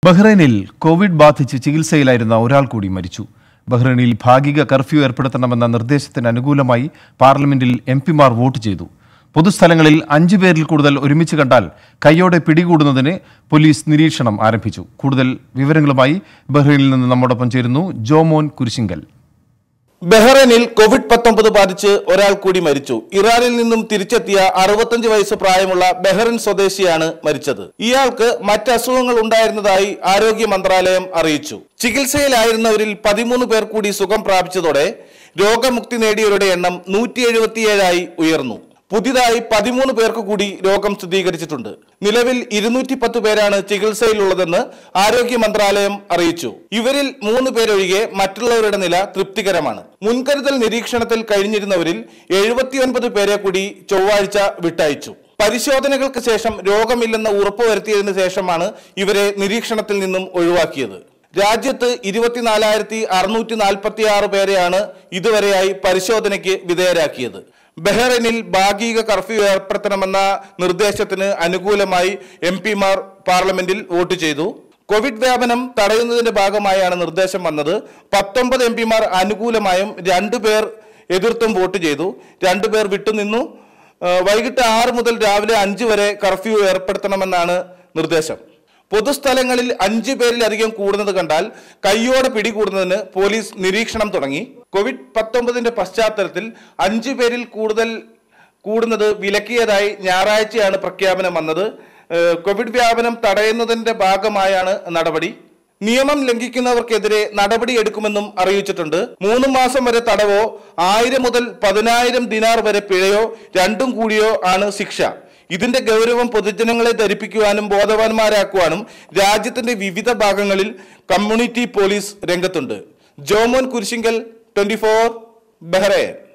ബഹ്റൈനിൽ Covid ബാധിച്ച് ചികിത്സയിലായിരുന്ന ഒരാൾ കൂടി മരിച്ചു ബഹ്റൈനിൽ ഭാഗിക കർഫ്യൂ ഏർപ്പെടുത്തണമെന്ന നിർദ്ദേശത്തിന് അനുകൂലമായി പാർലമെന്റിൽ എം പിമാർ വോട്ട് ചെയ്തു പൊതുസ്ഥലങ്ങളിൽ അഞ്ചു പേരിൽ കൂടുതൽ ഒരുമിച്ച് കണ്ടാൽ കൈയോടെ പിടികൂടുന്നതിന് പോലീസ് നിരീക്ഷണം ആരംഭിച്ചു കൂടുതൽ വിവരങ്ങളുമായി ബഹ്റൈനിൽ നിന്ന് നമ്മോടൊപ്പം ചേരുന്നു ജോമോൻ കുരിശിങ്കൽ ബഹ്റൈനിൽ കോവിഡ് പത്തൊമ്പത് ബാധിച്ച് ഒരാൾ കൂടി മരിച്ചു ഇറാനിൽ നിന്നും തിരിച്ചെത്തിയ അറുപത്തഞ്ച് വയസ്സ് പ്രായമുള്ള ബഹ്റൈൻ സ്വദേശിയാണ് മരിച്ചത് ഇയാൾക്ക് മറ്റ് അസുഖങ്ങൾ ഉണ്ടായിരുന്നതായി ആരോഗ്യ മന്ത്രാലയം അറിയിച്ചു ചികിത്സയിലായിരുന്നവരിൽ പതിമൂന്ന് പേർ കൂടി സുഖം പ്രാപിച്ചതോടെ രോഗമുക്തി നേടിയവരുടെ എണ്ണം നൂറ്റി എഴുപത്തിയേഴായി ഉയർന്നു പുതിയതായി പതിമൂന്ന് പേർക്ക് കൂടി രോഗം സ്ഥിരീകരിച്ചിട്ടുണ്ട് നിലവിൽ ഇരുന്നൂറ്റി പത്ത് പേരാണ് ചികിത്സയിലുള്ളതെന്ന് ആരോഗ്യ മന്ത്രാലയം അറിയിച്ചു ഇവരിൽ മൂന്ന് പേരൊഴികെ മറ്റുള്ളവരുടെ നില തൃപ്തികരമാണ് മുൻകരുതൽ നിരീക്ഷണത്തിൽ കഴിഞ്ഞിരുന്നവരിൽ എഴുപത്തിയൊൻപത് പേരെ കൂടി ചൊവ്വാഴ്ച വിട്ടയച്ചു പരിശോധനകൾക്ക് ശേഷം രോഗമില്ലെന്ന് ഉറപ്പുവരുത്തിയതിനു ശേഷമാണ് ഇവരെ നിരീക്ഷണത്തിൽ നിന്നും ഒഴിവാക്കിയത് രാജ്യത്ത് ഇരുപത്തിനാലായിരത്തി അറുന്നൂറ്റി നാൽപ്പത്തി ആറ് പേരെയാണ് ഇതുവരെയായി പരിശോധനയ്ക്ക് വിധേയരാക്കിയത് ബഹ്റൈനിൽ ഭാഗിക കർഫ്യൂ ഏർപ്പെടുത്തണമെന്ന നിർദ്ദേശത്തിന് അനുകൂലമായി എം പിമാർ പാർലമെന്റിൽ വോട്ട് ചെയ്തു കോവിഡ് വ്യാപനം തടയുന്നതിന്റെ ഭാഗമായാണ് നിർദ്ദേശം വന്നത് പത്തൊമ്പത് എം പിമാർ അനുകൂലമായും രണ്ടുപേർ എതിർത്തും വോട്ട് ചെയ്തു രണ്ടുപേർ വിട്ടുനിന്നു ഏഹ് വൈകിട്ട് ആറ് മുതൽ രാവിലെ അഞ്ച് വരെ കർഫ്യൂ ഏർപ്പെടുത്തണമെന്നാണ് നിർദ്ദേശം പൊതുസ്ഥലങ്ങളിൽ അഞ്ചു പേരിലധികം കൂടുന്നത് കണ്ടാൽ കയ്യോടെ പിടികൂടുന്നതിന് പോലീസ് നിരീക്ഷണം തുടങ്ങി കോവിഡ് പത്തൊമ്പതിന്റെ പശ്ചാത്തലത്തിൽ അഞ്ചു പേരിൽ കൂടുതൽ കൂടുന്നത് വിലക്കിയതായി ഞായറാഴ്ചയാണ് പ്രഖ്യാപനം വന്നത് ഏഹ് കോവിഡ് വ്യാപനം തടയുന്നതിന്റെ ഭാഗമായാണ് നടപടി നിയമം ലംഘിക്കുന്നവർക്കെതിരെ നടപടിയെടുക്കുമെന്നും അറിയിച്ചിട്ടുണ്ട് മൂന്ന് മാസം വരെ തടവോ ആയിരം മുതൽ പതിനായിരം ദിനാർ വരെ പിഴയോ രണ്ടും കൂടിയോ ആണ് ശിക്ഷ ഇതിന്റെ ഗൗരവം പൊതുജനങ്ങളെ ധരിപ്പിക്കുവാനും ബോധവാന്മാരാക്കുവാനും രാജ്യത്തിന്റെ വിവിധ ഭാഗങ്ങളിൽ കമ്മ്യൂണിറ്റി പോലീസ് രംഗത്തുണ്ട് Jomon Kurisinkal twenty four Bahrain